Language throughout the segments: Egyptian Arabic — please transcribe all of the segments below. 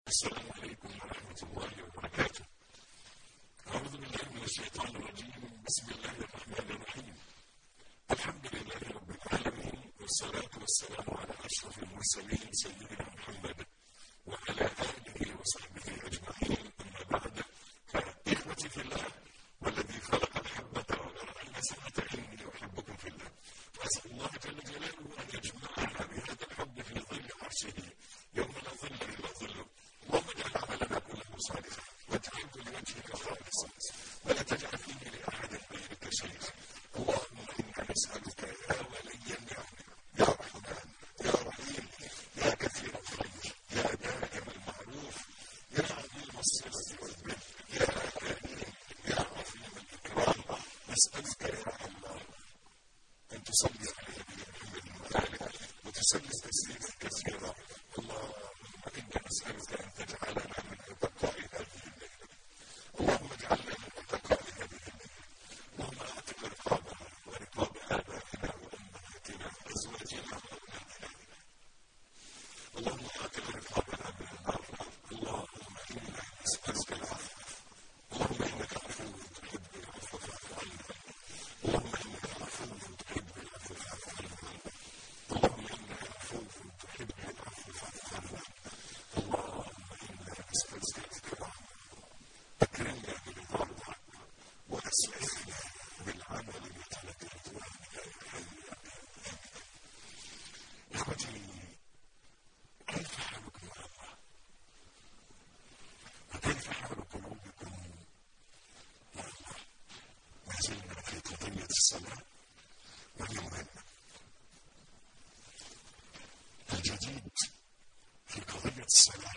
السلام عليكم ورحمة الله وبركاته. أعوذ بالله من الشيطان الرجيم، بسم الله الرحمن الرحيم. الحمد لله رب العالمين والصلاة والسلام على أشرف المرسلين سيدنا محمد وعلى آله وصحبه أجمعين أما بعد فإخوتي في الله والذي خلق الحبة وبرأ النسمة إني أحبكم في الله. وأسأل الله جل جلاله أن يجمعنا بهذا الحب في ظل عرشه يوم لا ظل إلا ظله. اللهم اجعل عملنا كله صالحا واجعله لوجهك خالصا ولا تجعل فيه لأحد غيرك شيئا. اللهم إنا نسألك يا ولي النعم يا رحمن يا رحيم يا كثير الخير يا دائم المعروف يا عظيم الصلة والبر يا كريم يا عظيم الإكرام نسألك يا الله أن تصلي على نبينا محمد وآله وتسلم تسليما كثيرا اللهم إنا نسألك أن تجعلنا من عتقاء هذه الليلة اللهم اجعلنا من عتقاء هذه الليلة اللهم أعتق رقابنا ورقاب آبائنا وأمهاتنا وأزواجنا وأولادنا اللهم أعتق رقابنا من النار اللهم إنا نسألك العفو اللهم إنك عفو تحب العفو فاعف عنا اللهم إنك عفو تحب العفو فاعف عنا اللهم إنك عفو تحب العفو فاعف عنا اللهم إنا نسألك الكرام أكرمنا برضاك وأسعدنا بالعمل بطلب رضوانك يا حي يا قيوم إخوتي كيف حالكم مع الله؟ وكيف حال قلوبكم مع الله؟ ما زلنا في قضية الصلاة وهي مهمة. الجديد في قضية الصلاة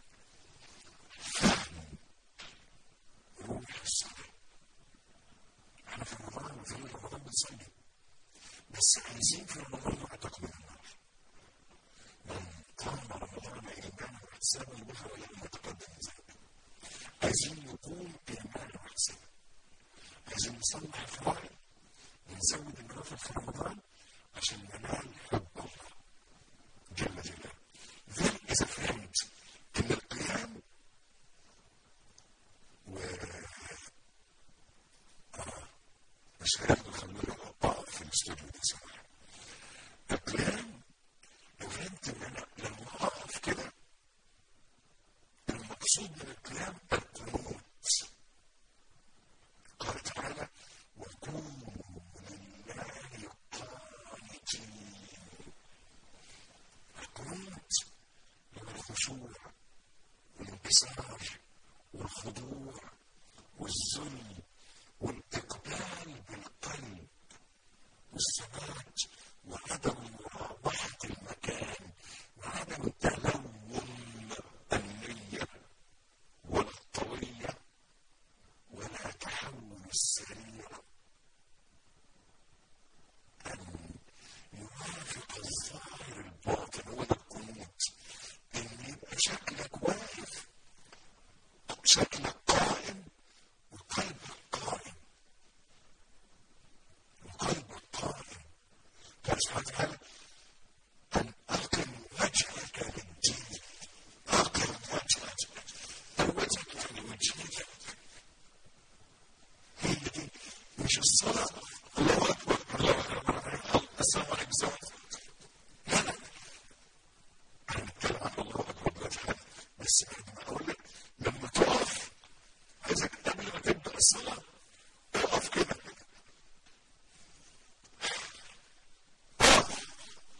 فهم روح الصلاة. احنا في رمضان وفي رمضان بنصلي بس عايزين في رمضان نعتق من النار. من قام رمضان إيمانا واحتسابا غفر له ما تقدم من ذنبه. عايزين نقوم إيمانا واحتسابا. عايزين نصلح الفرائض ونزود النوافل في رمضان عشان ننال حب الله جل جلاله. ذلك إذا فهمت إن القيام و آه مش هياخدوا خلونا أقطع في الاستوديو دي سماحة. القيام لو فهمت إن أنا لما أقف كده المقصود من القيام القنوت قال تعالى وقوموا لله قانتين القنوت هو الخشوع والانكسار والخضوع والذل والاقبال بالقلب والثبات وعدم مراوحة المكان وعدم تلون النية ولا الطوية ولا تحول السريع أن يوافق الظاهر الباطن هو ده القنوت إن يبقى شكلك واقف شكلك قائم وقلبك قائم وقلبك قائم قال سبحانه وتعالى أن أقم وجهك للدين أقم وجهك الوجه يعني وجهك هي دي مش الصلاة الله أكبر الله أكبر السلام عليكم السلام لا لا هنتكلم عن الله أكبر دلوقتي حالا بس بعد ما أقول لك لما تقف عايزك قبل ما تبدأ الصلاة اقف كده اقف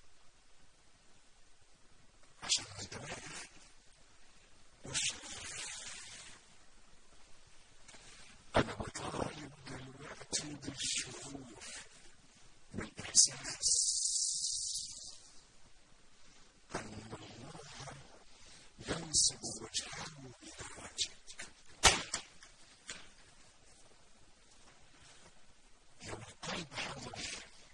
عشان انت واقف وش أنا بطالب دلوقتي بالشعور بالإحساس أن الله ينسب وجهه إلى وجهك لو القلب حضر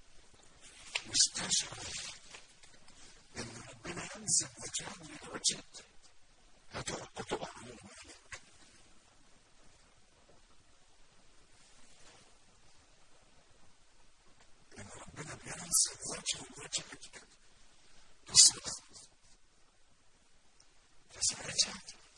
واستشعر أن ربنا ينسب وجهه إلى وجهك هتقع هتقع على مالك ان ربنا بينسب وجهه لوجهك بالصدق فساعتها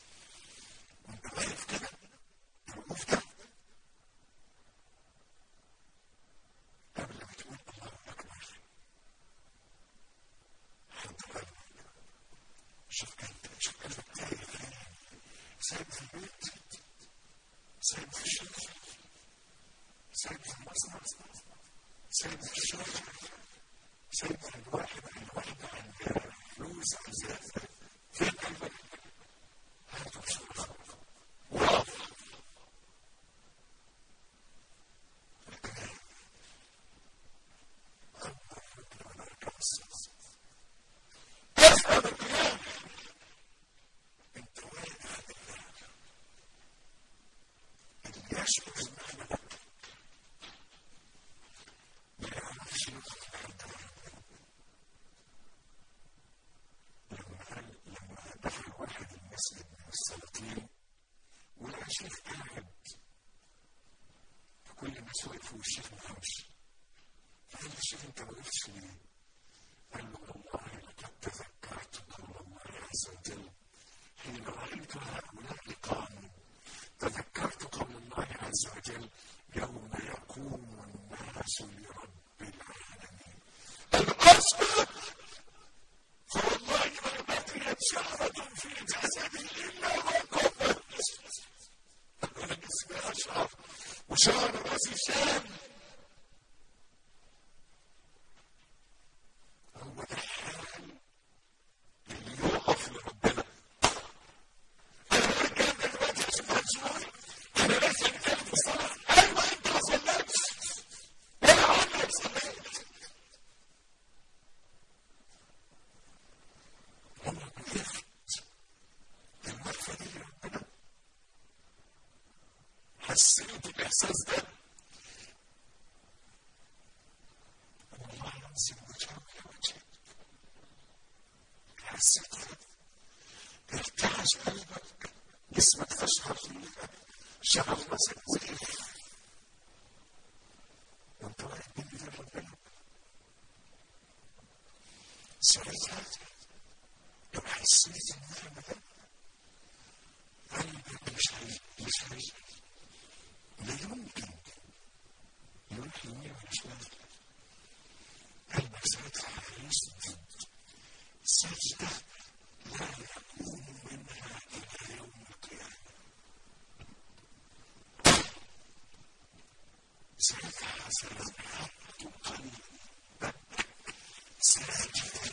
سايب في الشغل سايب في المصنع سايب في الشغل سايب في الواحد الواحدة عندها فلوس عايزاها فين قلبك؟ هاته بسرعة وقف افهم القيام انت واقف بالله اللي يشعر المعنى ده ما يعرفش يدخل عند لما قال لما دخل واحد المسجد من السلاطين ولقى شيخ قاعد فكل الناس وقفوا والشيخ ما قامش فقال الشيخ انت ما وقفتش ليه؟ قال له والله لقد تذكرت قول الله عز وجل حين رأيت هؤلاء قاموا تذكرت قول الله عز وجل يوم يقوم الناس لرب العالمين الأصل فوالله ما بقيت شعرة في جسدي إلا وقفت أنا جسمي أشعر وشعر راسي شام هو ده الحال اللي يقف لربنا انا رجعت دلوقتي عشان مشغول انا لسه رجعت في الصلاه ايوه انت ما صليتش ولا عمرك صليت عمرك وقفت الوقفه دي لربنا حسيت الاحساس ده والله ينزل وجهه لوجهك حسيت ارتعش قلبك جسمك تشعر فيه شعر راسك زيف وانت واقف بين ايدين ربنا ساعتها لو حسيت النعمة ده قلبك مش هي مش هي لا يمكن يروح يمين ولا شمال قلبك ساعتها هيسجد سجدة لا يقوم منها إلى يوم القيامة ساعتها سينحط قلبك ساجدا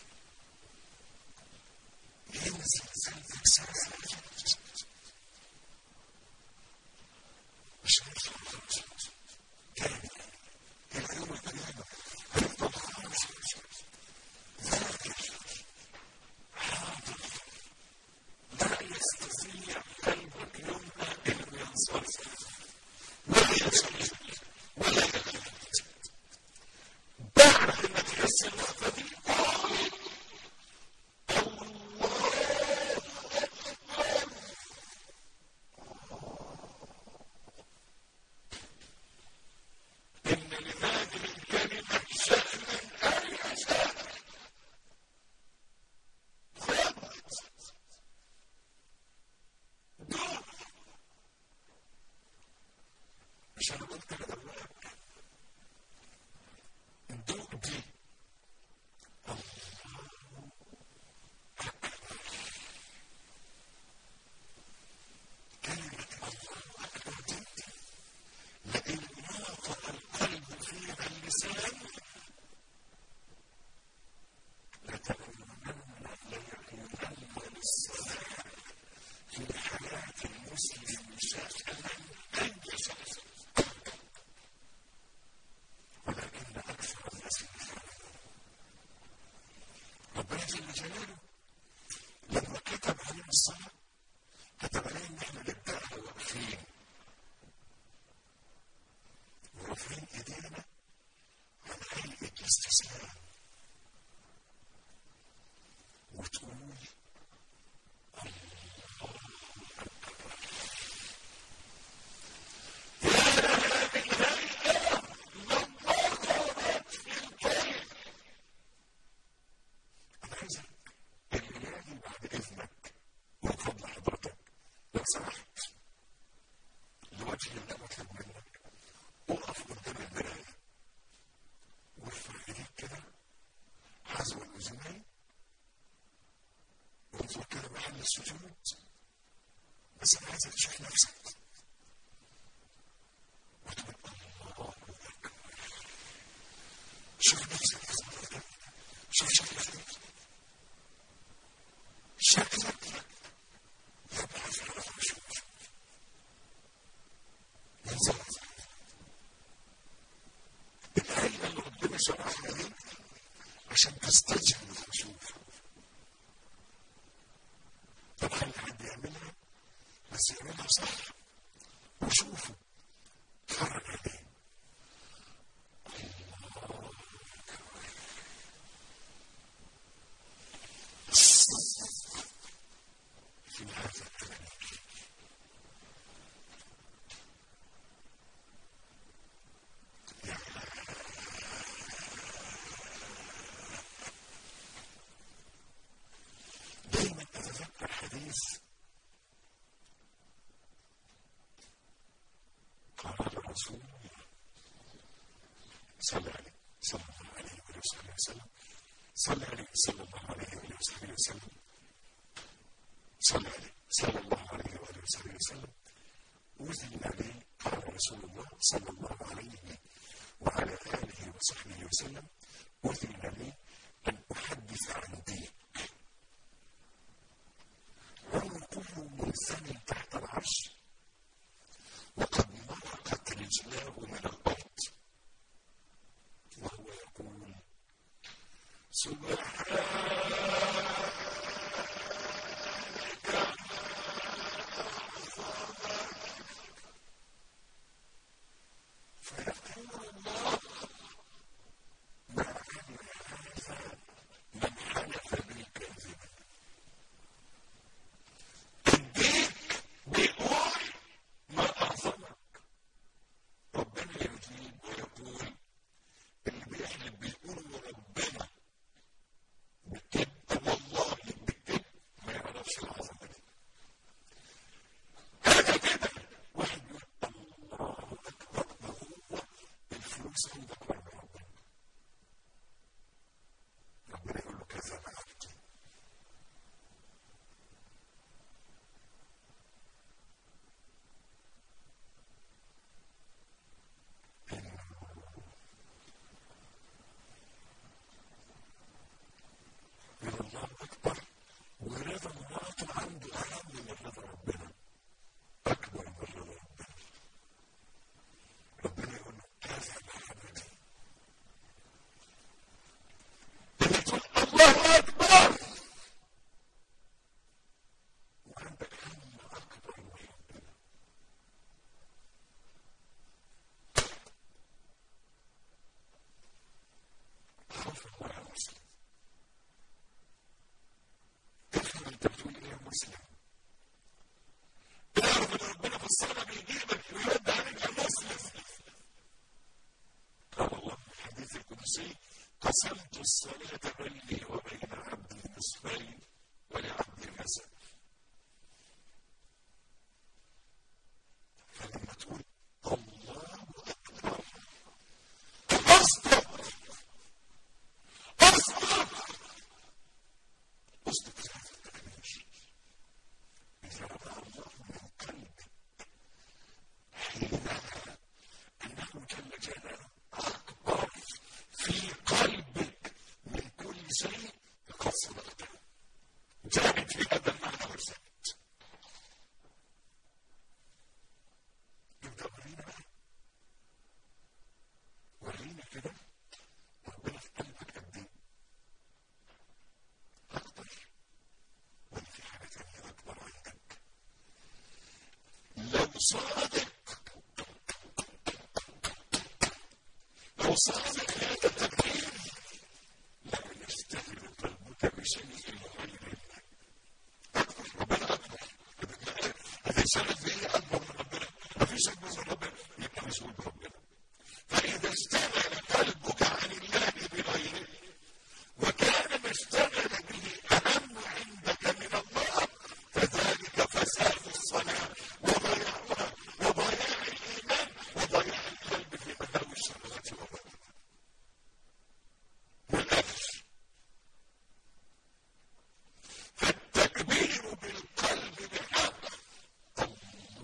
ينزل قلبك ساجدا مش هيخرج تاني إلى يوم القيامة هيفضل خالص ذاكر حاضر لا يستطيع قلبك يومها إلا ينصرف ولا يصلي ولا يغلط بعد ما تحس اللحظة دي قول إن لهذه الكلمة شأنا أي شأن خذ دور مش أنا قلت لأولادك الدور دي الله كلمة الله أكبر دي لئن ناطق القلب فيها اللسان لتكونن ليكونن للصلاة في حياة المسلم شأنا أن يشاء ولكن أكثر الناس يفعلون ربنا جل جلاله لما كتب علينا الصلاة كتب علينا إن إحنا نبدأها واقفين ورافعين ايدينا على هيئة الاستسلام وتقول أنا عايزك الليالي بعد إذنك من فضل حضرتك لو سمحت لوجه الله بطلب منك اقف قدام المراية وارفع ايديك كده حذو الأذنين وانظر كده محل السجود بس أنا عايزك تشوف نفسك وتقول الله أكبر شوف نفسك شوف شكلك شكلك يبحث عن الخشوع ينزل الآية اللي ربنا شرحها دي عشان تستجهل الخشوع طبعا حد يعملها بس يعملها صح وشوفوا اتفرج عليه في هذا الكلام دايما اتذكر حديث قال الرسول صلى عليه صلى الله عليه وآله وسلم صلى عليه صلى الله عليه وآله وصحبه وسلم صلى عليه صلى الله عليه وآله وصحبه وسلم أذن لي قال رسول الله صلى الله عليه وعلى آله وصحبه وسلم أذن لي أن أحدث عن دين عنقه منثني تحت العرش وقد مرقت رجلاه من الأرض وهو يقول سبحانك فيقول الله ما كان هذا من حلف بي كاذبا الديك بيقول ما أعظمك ربنا يجيب ويقول اللي بيحلف بيقول ربنا بالكذب والله بالكذب ما يعرفش العظمة دي هذا كده واحد يقول الله أكبر ما هو الفلوس عند أكبر من ربنا ربنا يقول له كذا عبدي من الله أكبر ورضا مراته عنده أهم من رضا ربنا أكبر من رضا ربنا ربنا يقول له كذا محمد اللي تقول الله أكبر وعندك هم أكبر من ربنا خوف الله يا مسلم افهم انت بتقول ايه يا مسلم اعرف ان ربنا في الصلاه بيجيبك ويرد عليك يا مسلم قال الله في الحديث القدسي قسمت الصلاه بيني وبين عبدي نصفين ولعبدي نسب فلما تقول الله اكبر اصدق اصدق اصدق في هذا التكبير إذا رضى الله من قلبك حينها أنه جل جلاله أكبر في قلبك من كل شيء قد صدقته جاهد في هذا المعنى وارزقت يبقى ورينا بقى ورينا كده ربنا في قلبك قد ايه أكبر ولا في حاجة تانية أكبر عندك لو صادق لو صادق هذا التدبير لا يشتغل قلبك بشيء غير الله أكبر ربنا أكبر هتشتغل في إيه أكبر من ربنا مفيش أكبر من ربنا يبقى مسؤول بربنا فإذا اشتغل قلبك عن الله بغيره وكان ما اشتغل به أهم عندك من الله فذلك فساد الصلاة وضياعها وضياع الإيمان وضياع القلب في مداوي الشهوات وبطنها والأخذ فالتكبير بالقلب بحق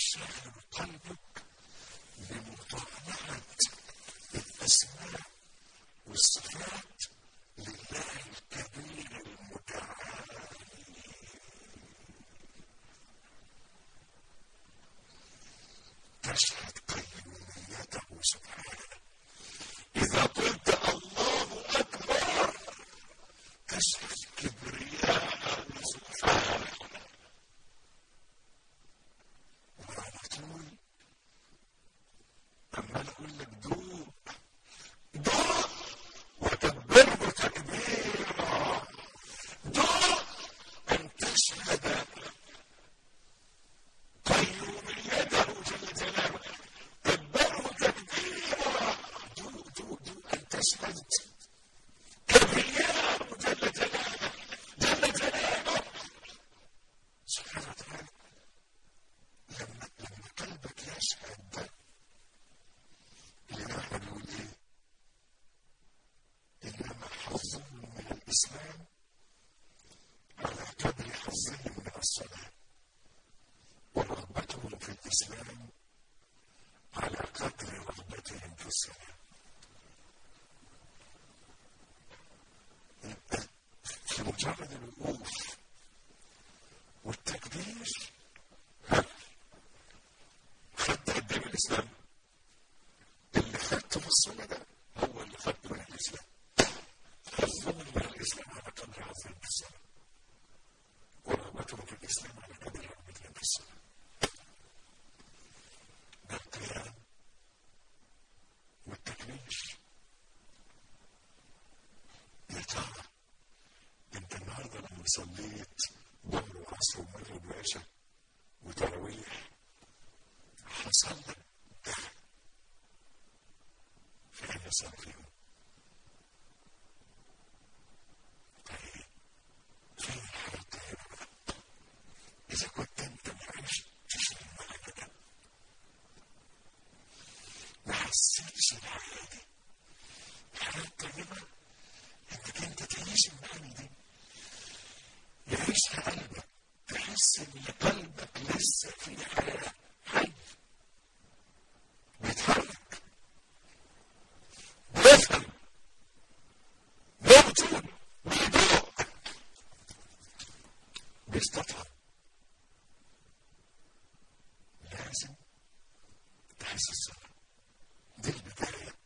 ينشغل قلبك بمطالعة الأسماء والصفات لله الكبير المتعالي تشهد قيوميته سبحانه إذا قلت الله أكبر تشهد كبرياءه سبحانه وعلى طول عمال أقول لك دوق دوق وكبره تكبيرا دوق أن تشهد قيوميته جل جلاله كبره تكبيرا دوق دوق دوق أن تشهد كبرياءه جل جلاله جل جلاله سبحانه وتعالى لما لما قلبك يشهد ده الإمام أحمد يقول إيه؟ إنما حظهم من الإسلام على قدر حظهم من الصلاة ورغبتهم في الإسلام على قدر رغبتهم في الصلاة يبقى في مجرد الوقوف والتكبير ها خدت قد ايه من الاسلام؟ اللي خدته في الصلاه ده هو اللي خدته من الاسلام. حظهم من الاسلام على قدر حظهم في الصلاه. ورغبتهم في الاسلام على قدر رغبتهم في الصلاه. ده القيام والتكبير. يا ترى انت النهارده لما صليت ظهر وعصر ومغرب وعشاء وتراويح حصل لك ده في أي سنة فيهم طيب فين الحياة الطيبة بقى؟ إذا كنت أنت ما عشتش المعنى ده ما حسيتش الحياة دي الحياة الطيبة إنك أنت تعيش المعنى دي يعيشها قلبك تحس إن قلبك لسه في حياة حي بيتحرك بيفهم بيبطل بيدوق بيستطعم لازم تحس الصلاة دي البداية